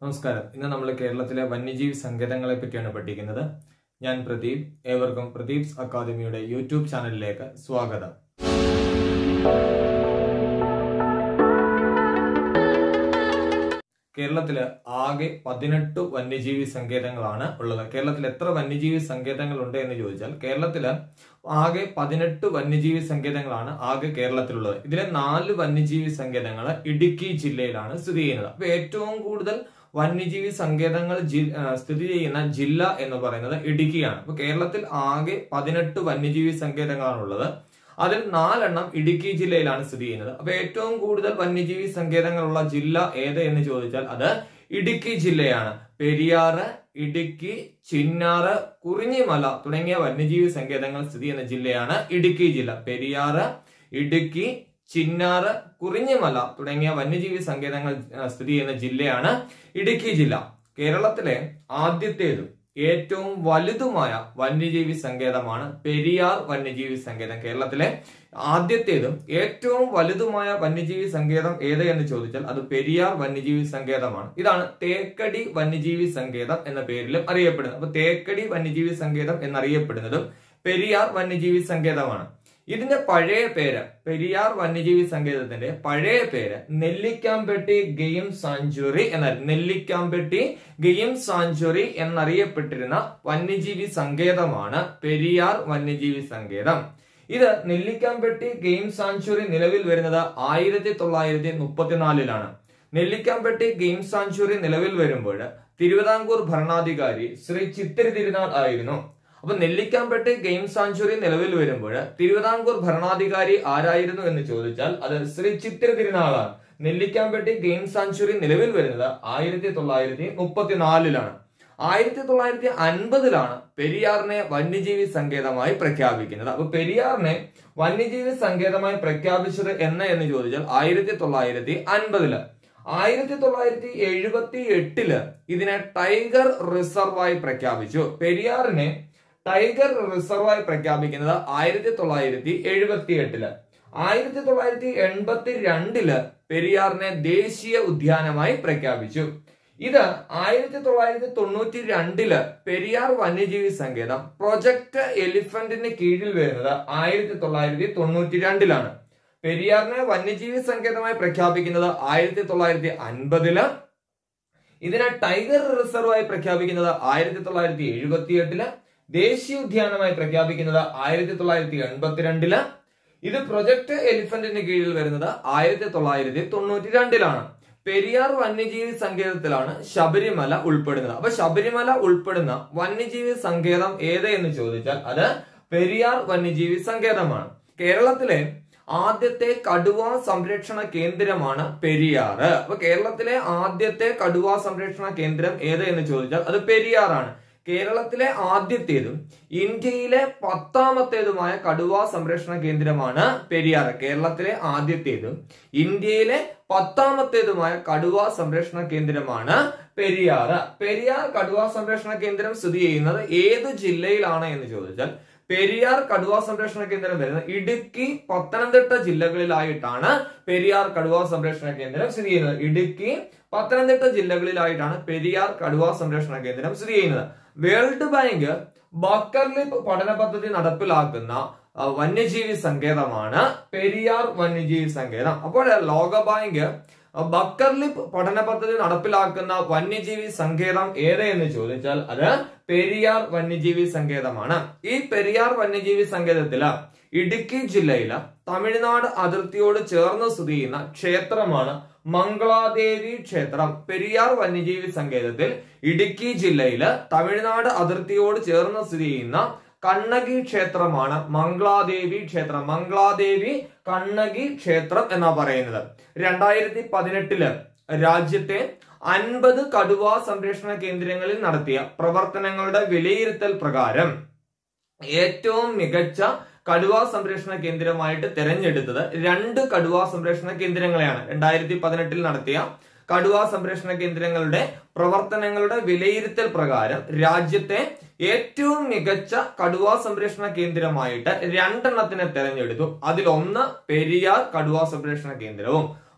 നമസ്കാരം ഇന്ന് നമ്മൾ കേരളത്തിലെ വന്യജീവി സങ്കേതങ്ങളെ പറ്റിയാണ് പഠിക്കുന്നത് ഞാൻ പ്രദീപ് ഏവർക്കും പ്രദീപ്സ് അക്കാദമിയുടെ യൂട്യൂബ് ചാനലിലേക്ക് സ്വാഗതം കേരളത്തില് ആകെ പതിനെട്ട് വന്യജീവി സങ്കേതങ്ങളാണ് ഉള്ളത് കേരളത്തിൽ എത്ര വന്യജീവി സങ്കേതങ്ങൾ ഉണ്ട് എന്ന് ചോദിച്ചാൽ കേരളത്തില് ആകെ പതിനെട്ട് വന്യജീവി സങ്കേതങ്ങളാണ് ആകെ കേരളത്തിലുള്ളത് ഇതിലെ നാല് വന്യജീവി സങ്കേതങ്ങൾ ഇടുക്കി ജില്ലയിലാണ് സ്ഥിതി ചെയ്യുന്നത് അപ്പൊ ഏറ്റവും കൂടുതൽ വന്യജീവി സങ്കേതങ്ങൾ ജി- ആ, സ്ഥിതി ചെയ്യുന്ന ജില്ല എന്ന് പറയുന്നത് ഇടുക്കിയാണ് അപ്പൊ കേരളത്തിൽ ആകെ പതിനെട്ട് വന്യജീവി സങ്കേതങ്ങളാണുള്ളത് അതിൽ നാലെണ്ണം ഇടുക്കി ജില്ലയിലാണ് സ്ഥിതി ചെയ്യുന്നത് അപ്പൊ ഏറ്റവും കൂടുതൽ വന്യജീവി സങ്കേതങ്ങളുള്ള ജില്ല ഏത് എന്ന് ചോദിച്ചാൽ അത് ഇടുക്കി ജില്ലയാണ് പെരിയാറ് ഇടുക്കി ചിന്നാറ് കുറിഞ്ഞിമല തുടങ്ങിയ വന്യജീവി സങ്കേതങ്ങൾ സ്ഥിതി ചെയ്യുന്ന ജില്ലയാണ് ഇടുക്കി ജില്ല പെരിയാറ് ഇടുക്കി ചിന്നാറ് കുറിഞ്ഞിമല തുടങ്ങിയ വന്യജീവി സങ്കേതങ്ങൾ ആ, സ്ഥിതി ചെയ്യുന്ന ജില്ലയാണ് ഇടുക്കി ജില്ല കേരളത്തിലെ ആദ്യത്തേതും ഏറ്റവും വലുതുമായ വന്യജീവി സങ്കേതമാണ് പെരിയാർ വന്യജീവി സങ്കേതം കേരളത്തിലെ ആദ്യത്തേതും ഏറ്റവും വലുതുമായ വന്യജീവി സങ്കേതം ഏത് എന്ന് ചോദിച്ചാൽ അത് പെരിയാർ വന്യജീവി സങ്കേതമാണ് ഇതാണ് തേക്കടി വന്യജീവി സങ്കേതം എന്ന പേരിലും അറിയപ്പെടുന്നത് അപ്പൊ തേക്കടി വന്യജീവി സങ്കേതം എന്നറിയപ്പെടുന്നതും പെരിയാർ വന്യജീവി സങ്കേതമാണ് ഇതിന്റെ പഴയ പേര് പെരിയാർ വന്യജീവി സങ്കേതത്തിന്റെ പഴയ പേര് നെല്ലിക്കാമ്പെട്ടി ഗെയിം സാഞ്ചുറി എന്നായിരുന്നു നെല്ലിക്കാമ്പെട്ടി ഗെയിം സാഞ്ചുറി എന്നറിയപ്പെട്ടിരുന്ന വന്യജീവി സങ്കേതമാണ് പെരിയാർ വന്യജീവി സങ്കേതം ഇത് നെല്ലിക്കാമ്പെട്ടി ഗെയിം സാഞ്ചുറി നിലവിൽ വരുന്നത് ആയിരത്തി തൊള്ളായിരത്തി മുപ്പത്തിനാലിലാണ് നെല്ലിക്കാമ്പെട്ടി ഗെയിം സാഞ്ചുറി നിലവിൽ വരുമ്പോൾ തിരുവിതാംകൂർ ഭരണാധികാരി ശ്രീ ചിത്തിരി തിരുനാൾ ആയിരുന്നു അപ്പൊ നെല്ലിക്കാമ്പെട്ടി ഗെയിം സാഞ്ചുറി നിലവിൽ വരുമ്പോൾ തിരുവിതാംകൂർ ഭരണാധികാരി ആരായിരുന്നു എന്ന് ചോദിച്ചാൽ അത് ശ്രീ ചിത്തിരി തിരുനാളാണ് നെല്ലിക്കാമ്പെട്ടി ഗെയിം സാഞ്ചുറി നിലവിൽ വരുന്നത് ആയിരത്തി തൊള്ളായിരത്തി മുപ്പത്തിനാലിലാണ് ആയിരത്തി തൊള്ളായിരത്തി അൻപതിലാണ് പെരിയാറിനെ വന്യജീവി സങ്കേതമായി പ്രഖ്യാപിക്കുന്നത് അപ്പൊ പെരിയാറിനെ വന്യജീവി സങ്കേതമായി പ്രഖ്യാപിച്ചത് എന്ന് എന്ന് ചോദിച്ചാൽ ആയിരത്തി തൊള്ളായിരത്തി അൻപതില് ആയിരത്തി തൊള്ളായിരത്തി എഴുപത്തി എട്ടില് ഇതിനെ ടൈഗർ റിസർവായി പ്രഖ്യാപിച്ചു പെരിയാറിനെ ടൈഗർ റിസർവായി പ്രഖ്യാപിക്കുന്നത് ആയിരത്തി തൊള്ളായിരത്തി എഴുപത്തി എട്ടില് ആയിരത്തി തൊള്ളായിരത്തി എൺപത്തി രണ്ടില് പെരിയാറിനെ ദേശീയ ഉദ്യാനമായി പ്രഖ്യാപിച്ചു ഇത് ആയിരത്തി തൊള്ളായിരത്തി തൊണ്ണൂറ്റി രണ്ടില് പെരിയാർ വന്യജീവി സങ്കേതം പ്രൊജക്ട് എലിഫന്റിന് കീഴിൽ വരുന്നത് ആയിരത്തി തൊള്ളായിരത്തി തൊണ്ണൂറ്റി രണ്ടിലാണ് പെരിയാറിനെ വന്യജീവി സങ്കേതമായി പ്രഖ്യാപിക്കുന്നത് ആയിരത്തി തൊള്ളായിരത്തി അൻപതില് ഇതിനെ ടൈഗർ റിസർവായി പ്രഖ്യാപിക്കുന്നത് ആയിരത്തി തൊള്ളായിരത്തി എഴുപത്തി എട്ടില് ദേശീയ ഉദ്യാനമായി പ്രഖ്യാപിക്കുന്നത് ആയിരത്തി തൊള്ളായിരത്തി എൺപത്തിരണ്ടില് ഇത് പ്രൊജക്ട് എലിഫന്റിന് കീഴിൽ വരുന്നത് ആയിരത്തി തൊള്ളായിരത്തി തൊണ്ണൂറ്റി രണ്ടിലാണ് പെരിയാർ വന്യജീവി സങ്കേതത്തിലാണ് ശബരിമല ഉൾപ്പെടുന്നത് അപ്പൊ ശബരിമല ഉൾപ്പെടുന്ന വന്യജീവി സങ്കേതം ഏത് എന്ന് ചോദിച്ചാൽ അത് പെരിയാർ വന്യജീവി സങ്കേതമാണ് കേരളത്തിലെ ആദ്യത്തെ കടുവ സംരക്ഷണ കേന്ദ്രമാണ് പെരിയാറ് അപ്പൊ കേരളത്തിലെ ആദ്യത്തെ കടുവ സംരക്ഷണ കേന്ദ്രം ഏത് എന്ന് ചോദിച്ചാൽ അത് പെരിയാറാണ് കേരളത്തിലെ ആദ്യത്തേതും ഇന്ത്യയിലെ പത്താമത്തേതുമായ കടുവ സംരക്ഷണ കേന്ദ്രമാണ് പെരിയാർ കേരളത്തിലെ ആദ്യത്തേതും ഇന്ത്യയിലെ പത്താമത്തേതുമായ കടുവ സംരക്ഷണ കേന്ദ്രമാണ് പെരിയാർ പെരിയാർ കടുവ സംരക്ഷണ കേന്ദ്രം സ്ഥിതി ചെയ്യുന്നത് ഏത് ജില്ലയിലാണ് എന്ന് ചോദിച്ചാൽ പെരിയാർ കടുവ സംരക്ഷണ കേന്ദ്രം വരുന്നത് ഇടുക്കി പത്തനംതിട്ട ജില്ലകളിലായിട്ടാണ് പെരിയാർ കടുവ സംരക്ഷണ കേന്ദ്രം സ്ഥിതി ചെയ്യുന്നത് ഇടുക്കി പത്തനംതിട്ട ജില്ലകളിലായിട്ടാണ് പെരിയാർ കടുവ സംരക്ഷണ കേന്ദ്രം സ്ഥിതി ചെയ്യുന്നത് വേൾഡ് ബാങ്ക് ബക്കർലിപ്പ് പഠന പദ്ധതി നടപ്പിലാക്കുന്ന ആ, വന്യജീവി സങ്കേതമാണ് പെരിയാർ വന്യജീവി സങ്കേതം അപ്പോൾ ലോക ബാങ്ക് ബക്കർലിപ്പ് പഠന പദ്ധതി നടപ്പിലാക്കുന്ന വന്യജീവി സങ്കേതം ഏത് എന്ന് ചോദിച്ചാൽ അത് പെരിയാർ വന്യജീവി സങ്കേതമാണ് ഈ പെരിയാർ വന്യജീവി സങ്കേതത്തില് ഇടുക്കി ജില്ലയില് തമിഴ്നാട് അതിർത്തിയോട് ചേർന്ന് സ്ഥിതി ചെയ്യുന്ന ക്ഷേത്രമാണ് മംഗളാദേവി ക്ഷേത്രം പെരിയാർ വന്യജീവി സങ്കേതത്തിൽ ഇടുക്കി ജില്ലയില് തമിഴ്നാട് അതിർത്തിയോട് ചേർന്ന് സ്ഥിതി ചെയ്യുന്ന കണ്ണകി ക്ഷേത്രമാണ് മംഗളാദേവി ക്ഷേത്രം മംഗളാദേവി കണ്ണകി ക്ഷേത്രം എന്നാ പറയുന്നത് രണ്ടായിരത്തി പതിനെട്ടില് രാജ്യത്തെ അൻപത് കടുവ സംരക്ഷണ കേന്ദ്രങ്ങളിൽ നടത്തിയ പ്രവർത്തനങ്ങളുടെ വിലയിരുത്തൽ പ്രകാരം ഏറ്റവും മികച്ച കടുവ സംരക്ഷണ കേന്ദ്രമായിട്ട് തെരഞ്ഞെടുത്തത് രണ്ട് കടുവ സംരക്ഷണ കേന്ദ്രങ്ങളെയാണ് രണ്ടായിരത്തി പതിനെട്ടിൽ നടത്തിയ കടുവ സംരക്ഷണ കേന്ദ്രങ്ങളുടെ പ്രവർത്തനങ്ങളുടെ വിലയിരുത്തൽ പ്രകാരം രാജ്യത്തെ ഏറ്റവും മികച്ച കടുവ സംരക്ഷണ കേന്ദ്രമായിട്ട് രണ്ടെണ്ണത്തിനെ തെരഞ്ഞെടുത്തു അതിലൊന്ന് പെരിയാർ കടുവ സംരക്ഷണ കേന്ദ്രവും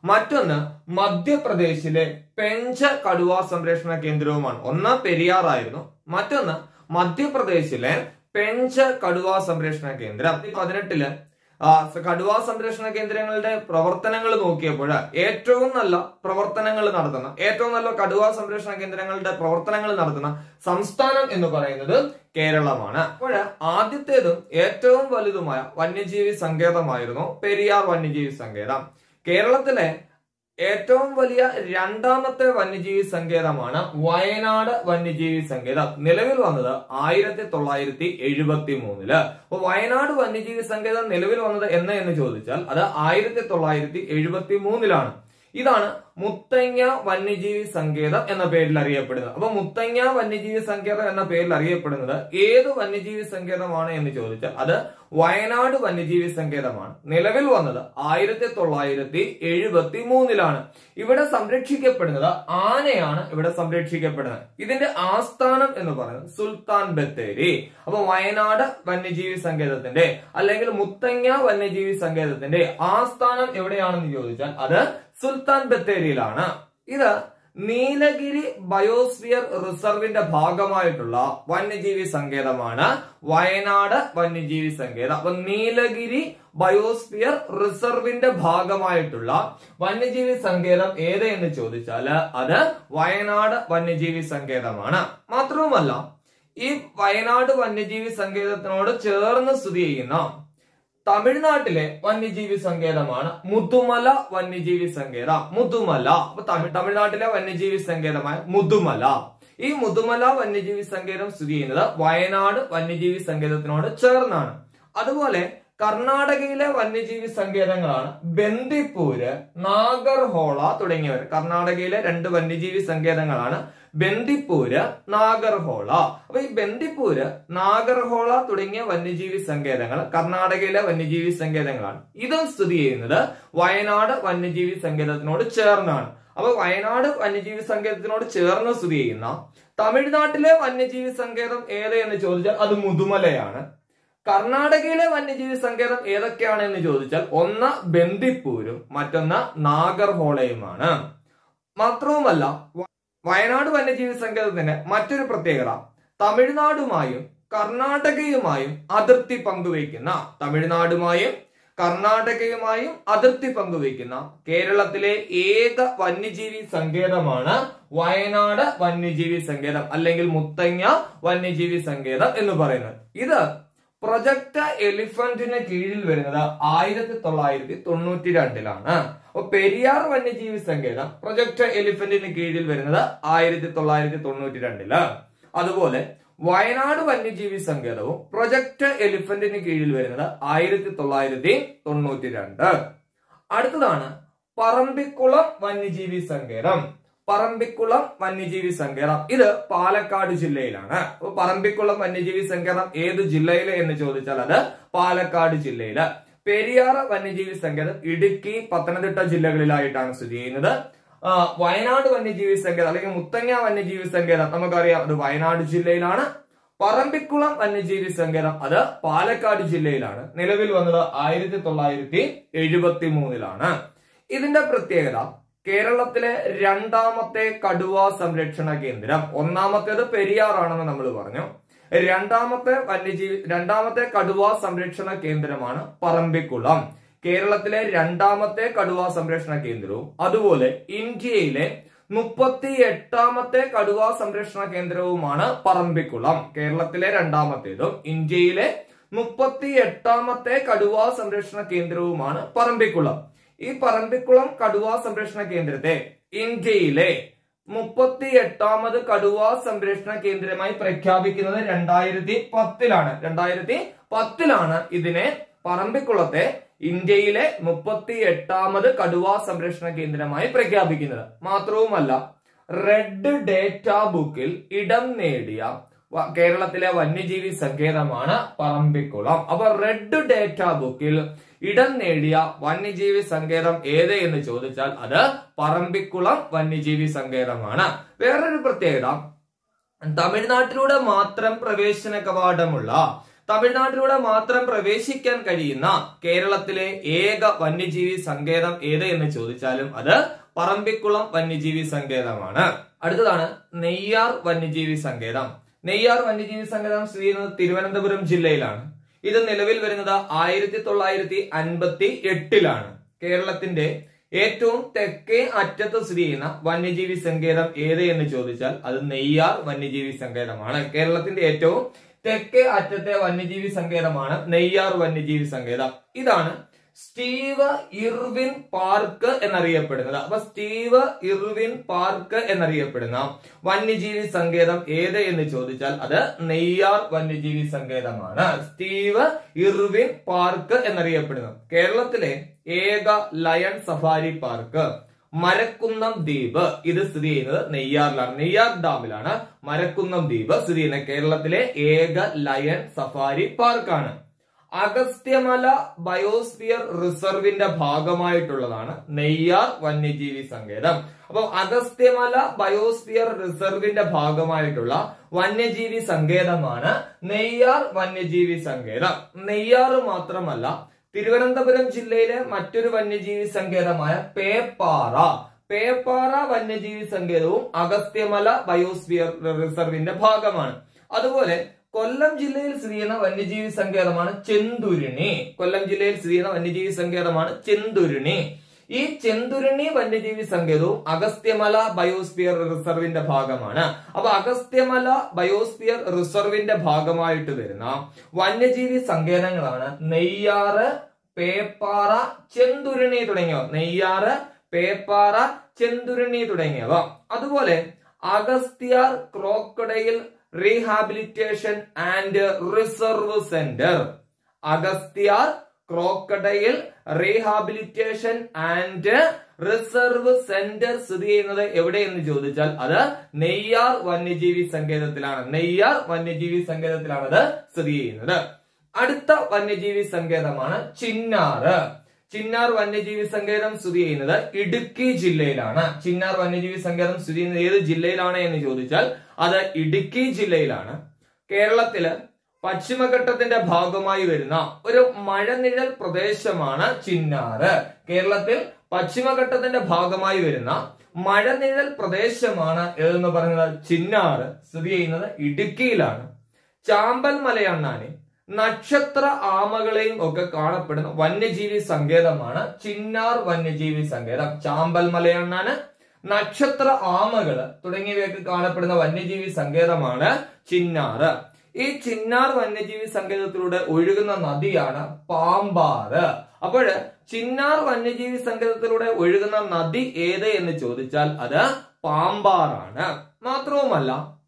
മറ്റൊന്ന് മധ്യപ്രദേശിലെ പെഞ്ച കടുവ സംരക്ഷണ കേന്ദ്രവുമാണ് ഒന്ന് പെരിയാറായിരുന്നു മറ്റൊന്ന് മധ്യപ്രദേശിലെ പെഞ്ച കടുവ സംരക്ഷണ കേന്ദ്രം പതിനെട്ടില് ആ, കടുവ സംരക്ഷണ കേന്ദ്രങ്ങളുടെ പ്രവർത്തനങ്ങൾ നോക്കിയപ്പോൾ ഏറ്റവും നല്ല പ്രവർത്തനങ്ങൾ നടത്തുന്ന ഏറ്റവും നല്ല കടുവ സംരക്ഷണ കേന്ദ്രങ്ങളുടെ പ്രവർത്തനങ്ങൾ നടത്തുന്ന സംസ്ഥാനം എന്ന് പറയുന്നത് കേരളമാണ് അപ്പോൾ ആദ്യത്തേതും ഏറ്റവും വലുതുമായ വന്യജീവി സങ്കേതമായിരുന്നു പെരിയാർ വന്യജീവി സങ്കേതം കേരളത്തിലെ ഏറ്റവും വലിയ രണ്ടാമത്തെ വന്യജീവി സങ്കേതമാണ് വയനാട് വന്യജീവി സങ്കേതം നിലവിൽ വന്നത് ആയിരത്തി തൊള്ളായിരത്തി എഴുപത്തി മൂന്നില് അപ്പൊ വയനാട് വന്യജീവി സങ്കേതം നിലവിൽ വന്നത് എന്ന് എന്ന് ചോദിച്ചാൽ അത് ആയിരത്തി തൊള്ളായിരത്തി എഴുപത്തി മൂന്നിലാണ് ഇതാണ് മുത്തങ്ങ വന്യജീവി സങ്കേതം എന്ന പേരിൽ അറിയപ്പെടുന്നത് അപ്പൊ മുത്തങ്ങ വന്യജീവി സങ്കേതം എന്ന പേരിൽ അറിയപ്പെടുന്നത് ഏത് വന്യജീവി സങ്കേതമാണ് എന്ന് ചോദിച്ചാൽ അത് വയനാട് വന്യജീവി സങ്കേതമാണ് നിലവിൽ വന്നത് ആയിരത്തി തൊള്ളായിരത്തി എഴുപത്തി മൂന്നിലാണ് ഇവിടെ സംരക്ഷിക്കപ്പെടുന്നത് ആനയാണ് ഇവിടെ സംരക്ഷിക്കപ്പെടുന്നത് ഇതിന്റെ ആസ്ഥാനം എന്ന് പറയുന്നത് സുൽത്താൻ ബത്തേരി അപ്പൊ വയനാട് വന്യജീവി സങ്കേതത്തിന്റെ അല്ലെങ്കിൽ മുത്തങ്ങ വന്യജീവി സങ്കേതത്തിന്റെ ആസ്ഥാനം എവിടെയാണെന്ന് ചോദിച്ചാൽ അത് സുൽത്താൻ ബത്തേരിയിലാണ് ഇത് നീലഗിരി ബയോസ്ഫിയർ റിസർവിന്റെ ഭാഗമായിട്ടുള്ള വന്യജീവി സങ്കേതമാണ് വയനാട് വന്യജീവി സങ്കേതം അപ്പൊ നീലഗിരി ബയോസ്ഫിയർ റിസർവിന്റെ ഭാഗമായിട്ടുള്ള വന്യജീവി സങ്കേതം ഏത് എന്ന് ചോദിച്ചാൽ അത് വയനാട് വന്യജീവി സങ്കേതമാണ് മാത്രവുമല്ല ഈ വയനാട് വന്യജീവി സങ്കേതത്തിനോട് ചേർന്ന് സ്ഥിതി ചെയ്യുന്ന തമിഴ്നാട്ടിലെ വന്യജീവി സങ്കേതമാണ് മുതുമല വന്യജീവി സങ്കേതം മുതുമല അപ്പൊ തമിഴ് തമിഴ്നാട്ടിലെ വന്യജീവി സങ്കേതമായ മുതുമല ഈ മുതുമല വന്യജീവി സങ്കേതം സ്ഥിതി ചെയ്യുന്നത് വയനാട് വന്യജീവി സങ്കേതത്തിനോട് ചേർന്നാണ് അതുപോലെ കർണാടകയിലെ വന്യജീവി സങ്കേതങ്ങളാണ് ബന്ദിപ്പൂര് നാഗർഹോള തുടങ്ങിയവർ കർണാടകയിലെ രണ്ട് വന്യജീവി സങ്കേതങ്ങളാണ് ബന്ദിപ്പൂര് നാഗർഹോള അപ്പൊ ഈ ബന്ദിപ്പൂര് നാഗർഹോള തുടങ്ങിയ വന്യജീവി സങ്കേതങ്ങൾ കർണാടകയിലെ വന്യജീവി സങ്കേതങ്ങളാണ് ഇതും സ്ഥിതി ചെയ്യുന്നത് വയനാട് വന്യജീവി സങ്കേതത്തിനോട് ചേർന്നാണ് അപ്പൊ വയനാട് വന്യജീവി സങ്കേതത്തിനോട് ചേർന്ന് സ്ഥിതി ചെയ്യുന്ന തമിഴ്നാട്ടിലെ വന്യജീവി സങ്കേതം ഏത് എന്ന് ചോദിച്ചാൽ അത് മുതുമലയാണ് കർണാടകയിലെ വന്യജീവി സങ്കേതം ഏതൊക്കെയാണ് എന്ന് ചോദിച്ചാൽ ഒന്ന് ബന്ദിപ്പൂരും മറ്റൊന്ന് നാഗർഹോളയുമാണ് മാത്രവുമല്ല വ- വയനാട് വന്യജീവി സങ്കേതത്തിന്റെ മറ്റൊരു പ്രത്യേകത തമിഴ്നാടുമായും കർണാടകയുമായും അതിർത്തി പങ്കുവയ്ക്കുന്ന തമിഴ്നാടുമായും കർണാടകയുമായും അതിർത്തി പങ്കുവയ്ക്കുന്ന കേരളത്തിലെ ഏക വന്യജീവി സങ്കേതമാണ് വയനാട് വന്യജീവി സങ്കേതം അല്ലെങ്കിൽ മുത്തങ്ങ വന്യജീവി സങ്കേതം എന്ന് പറയുന്നത് ഇത് പ്രൊജക്ട് എലിഫന്റിന് കീഴിൽ വരുന്നത് ആയിരത്തി തൊള്ളായിരത്തി തൊണ്ണൂറ്റി രണ്ടിലാണ് അപ്പൊ പെരിയാർ വന്യജീവി സങ്കേതം പ്രൊജക്ട് എലിഫന്റിന് കീഴിൽ വരുന്നത് ആയിരത്തി തൊള്ളായിരത്തി തൊണ്ണൂറ്റി രണ്ടില് അതുപോലെ വയനാട് വന്യജീവി സങ്കേതവും പ്രൊജക്ട് എലിഫന്റിന് കീഴിൽ വരുന്നത് ആയിരത്തി തൊള്ളായിരത്തി തൊണ്ണൂറ്റി രണ്ട് അടുത്തതാണ് പറമ്പിക്കുളം വന്യജീവി സങ്കേതം പറമ്പിക്കുളം വന്യജീവി സങ്കേതം ഇത് പാലക്കാട് ജില്ലയിലാണ് അപ്പൊ പറമ്പിക്കുളം വന്യജീവി സങ്കേതം ഏത് ജില്ലയിലെ എന്ന് ചോദിച്ചാൽ അത് പാലക്കാട് ജില്ലയില് പെരിയാർ വന്യജീവി സങ്കേതം ഇടുക്കി പത്തനംതിട്ട ജില്ലകളിലായിട്ടാണ് സ്ഥിതി ചെയ്യുന്നത് ആ, വയനാട് വന്യജീവി സങ്കേതം അല്ലെങ്കിൽ മുത്തങ്ങ വന്യജീവി സങ്കേതം നമുക്കറിയാം അത് വയനാട് ജില്ലയിലാണ് പറമ്പിക്കുളം വന്യജീവി സങ്കേതം അത് പാലക്കാട് ജില്ലയിലാണ് നിലവിൽ വന്നത് ആയിരത്തി തൊള്ളായിരത്തി എഴുപത്തി മൂന്നിലാണ് ഇതിന്റെ പ്രത്യേകത കേരളത്തിലെ രണ്ടാമത്തെ കടുവ സംരക്ഷണ കേന്ദ്രം ഒന്നാമത്തേത് പെരിയാറാണെന്ന് നമ്മൾ പറഞ്ഞു രണ്ടാമത്തെ വന്യജീവി രണ്ടാമത്തെ കടുവ സംരക്ഷണ കേന്ദ്രമാണ് പറമ്പിക്കുളം കേരളത്തിലെ രണ്ടാമത്തെ കടുവ സംരക്ഷണ കേന്ദ്രവും അതുപോലെ ഇന്ത്യയിലെ മുപ്പത്തി എട്ടാമത്തെ കടുവ സംരക്ഷണ കേന്ദ്രവുമാണ് പറമ്പിക്കുളം കേരളത്തിലെ രണ്ടാമത്തേതും ഇന്ത്യയിലെ മുപ്പത്തി എട്ടാമത്തെ കടുവ സംരക്ഷണ കേന്ദ്രവുമാണ് പറമ്പിക്കുളം ഈ പറമ്പിക്കുളം കടുവ സംരക്ഷണ കേന്ദ്രത്തെ ഇന്ത്യയിലെ മുപ്പത്തി എട്ടാമത് കടുവ സംരക്ഷണ കേന്ദ്രമായി പ്രഖ്യാപിക്കുന്നത് രണ്ടായിരത്തി പത്തിലാണ് രണ്ടായിരത്തി പത്തിലാണ് ഇതിനെ പറമ്പിക്കുളത്തെ ഇന്ത്യയിലെ മുപ്പത്തി എട്ടാമത് കടുവ സംരക്ഷണ കേന്ദ്രമായി പ്രഖ്യാപിക്കുന്നത് മാത്രവുമല്ല റെഡ് ഡേറ്റ ബുക്കിൽ ഇടം നേടിയ വ- കേരളത്തിലെ വന്യജീവി സങ്കേതമാണ് പറമ്പിക്കുളം അപ്പൊ റെഡ് ഡേറ്റ ബുക്കിൽ ഇടം നേടിയ വന്യജീവി സങ്കേതം ഏത് എന്ന് ചോദിച്ചാൽ അത് പറമ്പിക്കുളം വന്യജീവി സങ്കേതമാണ് വേറൊരു പ്രത്യേകത തമിഴ്നാട്ടിലൂടെ മാത്രം പ്രവേശന കവാടമുള്ള തമിഴ്നാട്ടിലൂടെ മാത്രം പ്രവേശിക്കാൻ കഴിയുന്ന കേരളത്തിലെ ഏക വന്യജീവി സങ്കേതം ഏത് എന്ന് ചോദിച്ചാലും അത് പറമ്പിക്കുളം വന്യജീവി സങ്കേതമാണ് അടുത്തതാണ് നെയ്യാർ വന്യജീവി സങ്കേതം നെയ്യാർ വന്യജീവി സങ്കേതം സ്ഥിതി ചെയ്യുന്നത് തിരുവനന്തപുരം ജില്ലയിലാണ് ഇത് നിലവിൽ വരുന്നത് ആയിരത്തി തൊള്ളായിരത്തി അൻപത്തി എട്ടിലാണ് കേരളത്തിന്റെ ഏറ്റവും തെക്കേ അറ്റത്ത് സ്ഥിതി ചെയ്യുന്ന വന്യജീവി സങ്കേതം ഏത് എന്ന് ചോദിച്ചാൽ അത് നെയ്യാർ വന്യജീവി സങ്കേതമാണ് കേരളത്തിന്റെ ഏറ്റവും തെക്കേ അറ്റത്തെ വന്യജീവി സങ്കേതമാണ് നെയ്യാർ വന്യജീവി സങ്കേതം ഇതാണ് സ്റ്റീവ് ഇർവിൻ പാർക്ക് എന്നറിയപ്പെടുന്നത് അപ്പൊ സ്റ്റീവ് ഇർവിൻ പാർക്ക് എന്നറിയപ്പെടുന്ന വന്യജീവി സങ്കേതം ഏത് എന്ന് ചോദിച്ചാൽ അത് നെയ്യാർ വന്യജീവി സങ്കേതമാണ് സ്റ്റീവ് ഇർവിൻ പാർക്ക് എന്നറിയപ്പെടുന്നത് കേരളത്തിലെ ഏക ലയൺ സഫാരി പാർക്ക് മരക്കുന്നം ദ്വീപ് ഇത് സ്ഥിതി ചെയ്യുന്നത് നെയ്യാറിലാണ് നെയ്യാർ ഡാമിലാണ് മരക്കുന്നം ദ്വീപ് സ്ഥിതി ചെയ്യുന്നത് കേരളത്തിലെ ഏക ലയൺ സഫാരി പാർക്കാണ് അഗസ്ത്യമല ബയോസ്ഫിയർ റിസർവിന്റെ ഭാഗമായിട്ടുള്ളതാണ് നെയ്യാർ വന്യജീവി സങ്കേതം അപ്പൊ അഗസ്ത്യമല ബയോസ്ഫിയർ റിസർവിന്റെ ഭാഗമായിട്ടുള്ള വന്യജീവി സങ്കേതമാണ് നെയ്യാർ വന്യജീവി സങ്കേതം നെയ്യാർ മാത്രമല്ല തിരുവനന്തപുരം ജില്ലയിലെ മറ്റൊരു വന്യജീവി സങ്കേതമായ പേപ്പാറ പേപ്പാറ വന്യജീവി സങ്കേതവും അഗസ്ത്യമല ബയോസ്ഫിയർ റിസർവിന്റെ ഭാഗമാണ് അതുപോലെ കൊല്ലം ജില്ലയിൽ സ്ഥിതി ചെയ്യുന്ന വന്യജീവി സങ്കേതമാണ് ചെന്തുരുണി കൊല്ലം ജില്ലയിൽ സ്ഥിതി ചെയ്യുന്ന വന്യജീവി സങ്കേതമാണ് ചെന്തുരുണി ഈ ചെന്തുരുണി വന്യജീവി സങ്കേതവും അഗസ്ത്യമല ബയോസ്ഫിയർ റിസർവിന്റെ ഭാഗമാണ് അപ്പൊ അഗസ്ത്യമല ബയോസ്ഫിയർ റിസർവിന്റെ ഭാഗമായിട്ട് വരുന്ന വന്യജീവി സങ്കേതങ്ങളാണ് നെയ്യാറ് പേപ്പാറ ചെന്തുരുണി തുടങ്ങിയവ നെയ്യാറ് പേപ്പാറ ചെന്തുരുണി തുടങ്ങിയവ അതുപോലെ Agasthyar crocodile rehabilitation and reserve centre Agasthyar crocodile rehabilitation and reserve centre സ്ഥിതി ചെയ്യുന്നത് എവിടെയെന്ന് ചോദിച്ചാൽ അത് നെയ്യാർ വന്യജീവി സങ്കേതത്തിലാണ് നെയ്യാർ വന്യജീവി സങ്കേതത്തിലാണ് അത് സ്ഥിതി ചെയ്യുന്നത് അടുത്ത വന്യജീവി സങ്കേതമാണ് ചിന്നാറ് ചിന്നാർ വന്യജീവി സങ്കേതം സ്ഥിതി ചെയ്യുന്നത് ഇടുക്കി ജില്ലയിലാണ് ചിന്നാർ വന്യജീവി സങ്കേതം സ്ഥിതി ചെയ്യുന്നത് ഏത് ജില്ലയിലാണ് എന്ന് ചോദിച്ചാൽ അത് ഇടുക്കി ജില്ലയിലാണ് കേരളത്തില് പശ്ചിമഘട്ടത്തിന്റെ ഭാഗമായി വരുന്ന ഒരു മഴനിഴൽ പ്രദേശമാണ് ചിന്നാറ് കേരളത്തിൽ പശ്ചിമഘട്ടത്തിന്റെ ഭാഗമായി വരുന്ന മഴനിഴൽ പ്രദേശമാണ് ഏതെന്ന് പറയുന്നത് ചിന്നാറ് സ്ഥിതി ചെയ്യുന്നത് ഇടുക്കിയിലാണ് ചാമ്പൽ മലയണ്ണാനെ നക്ഷത്ര ആമകളെയും ഒക്കെ കാണപ്പെടുന്ന വന്യജീവി സങ്കേതമാണ് ചിന്നാർ വന്യജീവി സങ്കേതം ചാമ്പൽ മലയണ്ണാന് നക്ഷത്ര ആമകള് തുടങ്ങിയവയൊക്കെ കാണപ്പെടുന്ന വന്യജീവി സങ്കേതമാണ് ചിന്നാറ് ഈ ചിന്നാർ വന്യജീവി സങ്കേതത്തിലൂടെ ഒഴുകുന്ന നദിയാണ് പാമ്പാറ് അപ്പോൾ ചിന്നാർ വന്യജീവി സങ്കേതത്തിലൂടെ ഒഴുകുന്ന നദി ഏത് എന്ന് ചോദിച്ചാൽ അത് പാമ്പാറാണ് മാത്രവുമല്ല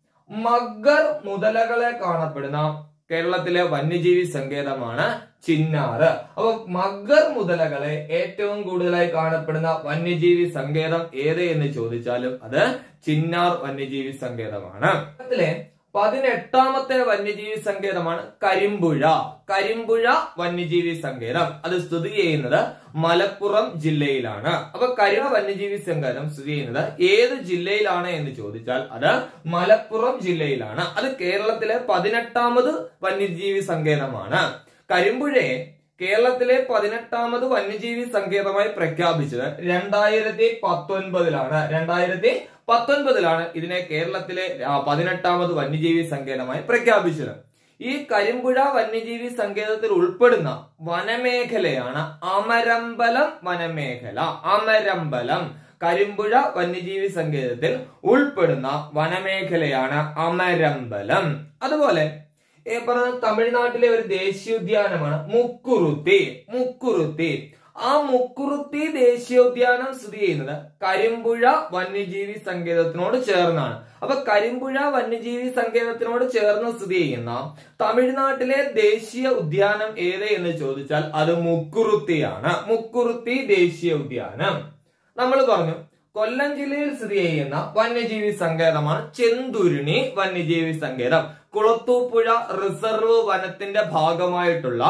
മഗർ മുതലകളെ കാണപ്പെടുന്ന കേരളത്തിലെ വന്യജീവി സങ്കേതമാണ് ചിന്നാറ് അപ്പൊ മഗർ മുതലകളെ ഏറ്റവും കൂടുതലായി കാണപ്പെടുന്ന വന്യജീവി സങ്കേതം ഏത് എന്ന് ചോദിച്ചാലും അത് ചിന്നാർ വന്യജീവി സങ്കേതമാണ് കേരളത്തിലെ പതിനെട്ടാമത്തെ വന്യജീവി സങ്കേതമാണ് കരിമ്പുഴ കരിമ്പുഴ വന്യജീവി സങ്കേതം അത് സ്ഥിതി ചെയ്യുന്നത് മലപ്പുറം ജില്ലയിലാണ് അപ്പൊ കരിമ വന്യജീവി സങ്കേതം സ്ഥിതി ചെയ്യുന്നത് ഏത് ജില്ലയിലാണ് എന്ന് ചോദിച്ചാൽ അത് മലപ്പുറം ജില്ലയിലാണ് അത് കേരളത്തിലെ പതിനെട്ടാമത് വന്യജീവി സങ്കേതമാണ് കരിമ്പുഴയെ കേരളത്തിലെ പതിനെട്ടാമത് വന്യജീവി സങ്കേതമായി പ്രഖ്യാപിച്ചത് രണ്ടായിരത്തി പത്തൊൻപതിലാണ് രണ്ടായിരത്തി പത്തൊൻപതിലാണ് ഇതിനെ കേരളത്തിലെ ആ, പതിനെട്ടാമത് വന്യജീവി സങ്കേതമായി പ്രഖ്യാപിച്ചത് ഈ കരിമ്പുഴ വന്യജീവി സങ്കേതത്തിൽ ഉൾപ്പെടുന്ന വനമേഖലയാണ് അമരമ്പലം വനമേഖല അമരമ്പലം കരിമ്പുഴ വന്യജീവി സങ്കേതത്തിൽ ഉൾപ്പെടുന്ന വനമേഖലയാണ് അമരമ്പലം അതുപോലെ ഈ പറഞ്ഞ തമിഴ്നാട്ടിലെ ഒരു ദേശീയോദ്യാനമാണ് മുക്കുറുത്തി മുക്കുറുത്തി ആ മുക്കുറുത്തി ദേശീയോദ്യാനം സ്ഥിതി ചെയ്യുന്നത് കരിമ്പുഴ വന്യജീവി സങ്കേതത്തിനോട് ചേർന്നാണ് അപ്പൊ കരിമ്പുഴ വന്യജീവി സങ്കേതത്തിനോട് ചേർന്ന് സ്ഥിതി ചെയ്യുന്ന തമിഴ്നാട്ടിലെ ദേശീയ ഉദ്യാനം ഏത് എന്ന് ചോദിച്ചാൽ അത് മുക്കുറുത്തിയാണ് മുക്കുറുത്തി ദേശീയ ഉദ്യാനം നമ്മൾ പറഞ്ഞു കൊല്ലം ജില്ലയിൽ സ്ഥിതി ചെയ്യുന്ന വന്യജീവി സങ്കേതമാണ് ചെന്തുരുണി വന്യജീവി സങ്കേതം കുളത്തൂപ്പുഴ റിസർവ് വനത്തിന്റെ ഭാഗമായിട്ടുള്ള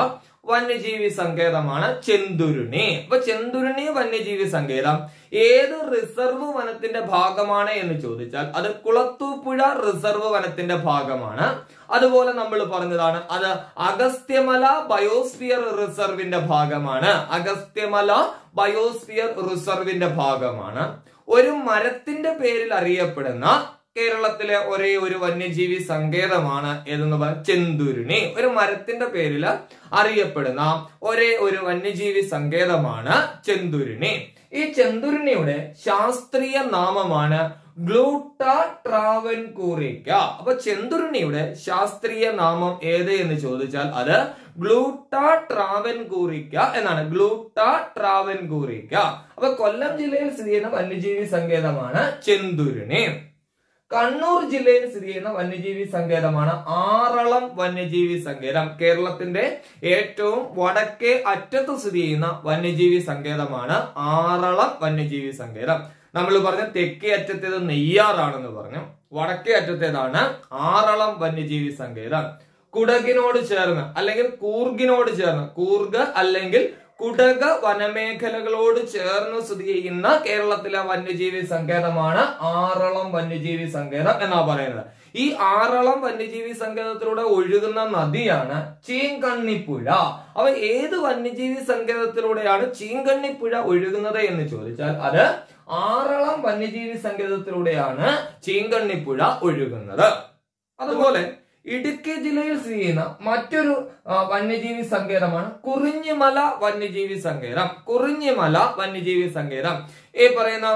വന്യജീവി സങ്കേതമാണ് ചെന്തുരുണി അപ്പൊ ചെന്തുരുണി വന്യജീവി സങ്കേതം ഏത് റിസർവ് വനത്തിന്റെ ഭാഗമാണ് എന്ന് ചോദിച്ചാൽ അത് കുളത്തൂപ്പുഴ റിസർവ് വനത്തിന്റെ ഭാഗമാണ് അതുപോലെ നമ്മൾ പറഞ്ഞതാണ് അത് അഗസ്ത്യമല ബയോസ്ഫിയർ റിസർവിന്റെ ഭാഗമാണ് അഗസ്ത്യമല ബയോസ്ഫിയർ റിസർവിന്റെ ഭാഗമാണ് ഒരു മരത്തിന്റെ പേരിൽ അറിയപ്പെടുന്ന കേരളത്തിലെ ഒരേ ഒരു വന്യജീവി സങ്കേതമാണ് ഏതെന്ന് പറഞ്ഞ ചെന്തുരുണി ഒരു മരത്തിന്റെ പേരിൽ അറിയപ്പെടുന്ന ഒരേ ഒരു വന്യജീവി സങ്കേതമാണ് ചെന്തുരുണി ഈ ചെന്തുരുണിയുടെ ശാസ്ത്രീയ നാമമാണ് ഗ്ലൂട്ട ട്രാവൻകൂറിക്ക അപ്പൊ ചെന്തുരുണിയുടെ ശാസ്ത്രീയ നാമം ഏത് എന്ന് ചോദിച്ചാൽ അത് ഗ്ലൂട്ട ട്രാവൻകൂറിക്ക എന്നാണ് ഗ്ലൂട്ട ട്രാവൻകൂറിക്ക അപ്പൊ കൊല്ലം ജില്ലയിൽ സ്ഥിതി ചെയ്യുന്ന വന്യജീവി സങ്കേതമാണ് ചെന്തുരുണി കണ്ണൂർ ജില്ലയിൽ സ്ഥിതി ചെയ്യുന്ന വന്യജീവി സങ്കേതമാണ് ആറളം വന്യജീവി സങ്കേതം കേരളത്തിന്റെ ഏറ്റവും വടക്കേ അറ്റത്ത് സ്ഥിതി ചെയ്യുന്ന വന്യജീവി സങ്കേതമാണ് ആറളം വന്യജീവി സങ്കേതം നമ്മൾ പറഞ്ഞ തെക്കേ അറ്റത്തേത് നെയ്യാറാണെന്ന് പറഞ്ഞു വടക്കേ അറ്റത്തേതാണ് ആറളം വന്യജീവി സങ്കേതം കുടകിനോട് ചേർന്ന് അല്ലെങ്കിൽ കൂർഗിനോട് ചേർന്ന് കൂർഗ് അല്ലെങ്കിൽ കുടക വനമേഖലകളോട് ചേർന്ന് സ്ഥിതി ചെയ്യുന്ന കേരളത്തിലെ വന്യജീവി സങ്കേതമാണ് ആറളം വന്യജീവി സങ്കേതം എന്നാ പറയുന്നത് ഈ ആറളം വന്യജീവി സങ്കേതത്തിലൂടെ ഒഴുകുന്ന നദിയാണ് ചീങ്കണ്ണിപ്പുഴ അപ്പൊ ഏത് വന്യജീവി സങ്കേതത്തിലൂടെയാണ് ചീങ്കണ്ണിപ്പുഴ ഒഴുകുന്നത് എന്ന് ചോദിച്ചാൽ അത് ആറളം വന്യജീവി സങ്കേതത്തിലൂടെയാണ് ചീങ്കണ്ണിപ്പുഴ ഒഴുകുന്നത് അതുപോലെ ഇടുക്കി ജില്ലയിൽ സ്ഥിതി ചെയ്യുന്ന മറ്റൊരു ആ, വന്യജീവി സങ്കേതമാണ് കുറിഞ്ഞിമല വന്യജീവി സങ്കേതം കുറിഞ്ഞിമല വന്യജീവി സങ്കേതം ഈ പറയുന്ന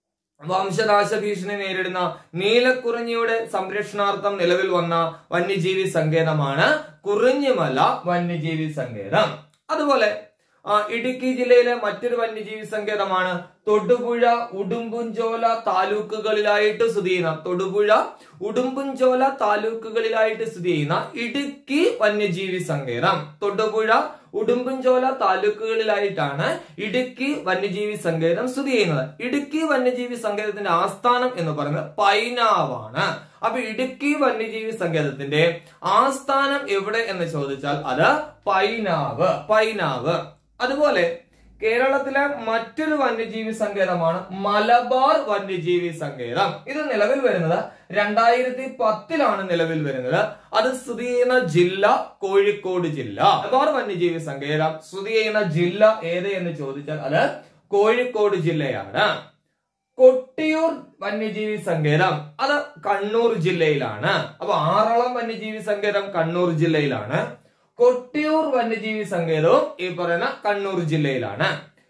വംശനാശ ഭീഷണി നേരിടുന്ന നീലക്കുറിഞ്ഞിയുടെ സംരക്ഷണാർത്ഥം നിലവിൽ വന്ന വന്യജീവി സങ്കേതമാണ് കുറിഞ്ഞിമല വന്യജീവി സങ്കേതം അതുപോലെ ആ, ഇടുക്കി ജില്ലയിലെ മറ്റൊരു വന്യജീവി സങ്കേതമാണ് തൊടുപുഴ ഉടുമ്പുംചോല താലൂക്കുകളിലായിട്ട് സ്ഥിതി ചെയ്യുന്ന തൊടുപുഴ ഉടുമ്പുംചോല താലൂക്കുകളിലായിട്ട് സ്ഥിതി ചെയ്യുന്ന ഇടുക്കി വന്യജീവി സങ്കേതം തൊടുപുഴ ഉടുമ്പുംചോല താലൂക്കുകളിലായിട്ടാണ് ഇടുക്കി വന്യജീവി സങ്കേതം സ്ഥിതി ചെയ്യുന്നത് ഇടുക്കി വന്യജീവി സങ്കേതത്തിന്റെ ആസ്ഥാനം എന്ന് പറയുന്നത് പൈനാവാണ് അപ്പൊ ഇടുക്കി വന്യജീവി സങ്കേതത്തിന്റെ ആസ്ഥാനം എവിടെ എന്ന് ചോദിച്ചാൽ അത് പൈനാവ് പൈനാവ് അതുപോലെ കേരളത്തിലെ മറ്റൊരു വന്യജീവി സങ്കേതമാണ് മലബാർ വന്യജീവി സങ്കേതം ഇത് നിലവിൽ വരുന്നത് രണ്ടായിരത്തി പത്തിലാണ് നിലവിൽ വരുന്നത് അത് സ്ഥിതി ചെയ്യുന്ന ജില്ല കോഴിക്കോട് ജില്ല മലബാർ വന്യജീവി സങ്കേതം സ്ഥിതി ചെയ്യുന്ന ജില്ല ഏത് എന്ന് ചോദിച്ചാൽ അത് കോഴിക്കോട് ജില്ലയാണ് കൊട്ടിയൂർ വന്യജീവി സങ്കേതം അത് കണ്ണൂർ ജില്ലയിലാണ് അപ്പൊ ആറളം വന്യജീവി സങ്കേതം കണ്ണൂർ ജില്ലയിലാണ് കൊട്ടിയൂർ വന്യജീവി സങ്കേതവും ഈ പറയുന്ന കണ്ണൂർ ജില്ലയിലാണ്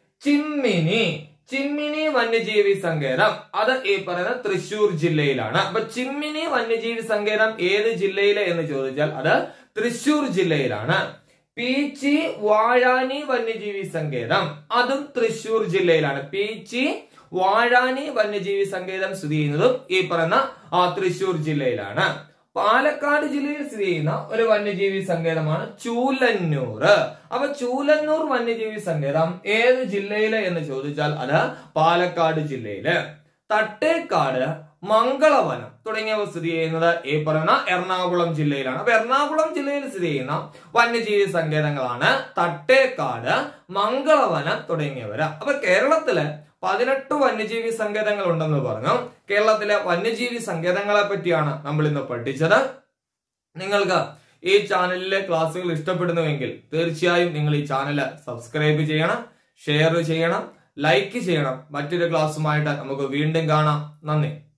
ചിമ്മിനി ചിമ്മിനി വന്യജീവി സങ്കേതം അത് ഈ പറയുന്ന തൃശൂർ ജില്ലയിലാണ് അപ്പൊ ചിമ്മിനി വന്യജീവി സങ്കേതം ഏത് ജില്ലയിലെ എന്ന് ചോദിച്ചാൽ അത് തൃശൂർ ജില്ലയിലാണ് പീച്ചി വാഴാനി വന്യജീവി സങ്കേതം അതും തൃശൂർ ജില്ലയിലാണ് പീച്ചി വാഴാനി വന്യജീവി സങ്കേതം സ്ഥിതി ചെയ്യുന്നതും ഈ പറയുന്ന ആ തൃശൂർ ജില്ലയിലാണ് പാലക്കാട് ജില്ലയിൽ സ്ഥിതി ചെയ്യുന്ന ഒരു വന്യജീവി സങ്കേതമാണ് ചൂലന്നൂർ അപ്പൊ ചൂലന്നൂർ വന്യജീവി സങ്കേതം ഏത് ജില്ലയിലെ എന്ന് ചോദിച്ചാൽ അത് പാലക്കാട് ജില്ലയില് തട്ടേക്കാട് മംഗളവനം തുടങ്ങിയവ സ്ഥിതി ചെയ്യുന്നത് ഈ പറയുന്ന എറണാകുളം ജില്ലയിലാണ് അപ്പൊ എറണാകുളം ജില്ലയിൽ സ്ഥിതി ചെയ്യുന്ന വന്യജീവി സങ്കേതങ്ങളാണ് തട്ടേക്കാട് മംഗളവനം തുടങ്ങിയവര് അപ്പൊ കേരളത്തില് പതിനെട്ട് വന്യജീവി സങ്കേതങ്ങൾ ഉണ്ടെന്ന് പറഞ്ഞു കേരളത്തിലെ വന്യജീവി സങ്കേതങ്ങളെ പറ്റിയാണ് നമ്മൾ ഇന്ന് പഠിച്ചത് നിങ്ങൾക്ക് ഈ ചാനലിലെ ക്ലാസ്സുകൾ ഇഷ്ടപ്പെടുന്നുവെങ്കിൽ തീർച്ചയായും നിങ്ങൾ ഈ ചാനൽ സബ്സ്ക്രൈബ് ചെയ്യണം ഷെയർ ചെയ്യണം ലൈക്ക് ചെയ്യണം മറ്റൊരു ക്ലാസ്സുമായിട്ട് നമുക്ക് വീണ്ടും കാണാം നന്ദി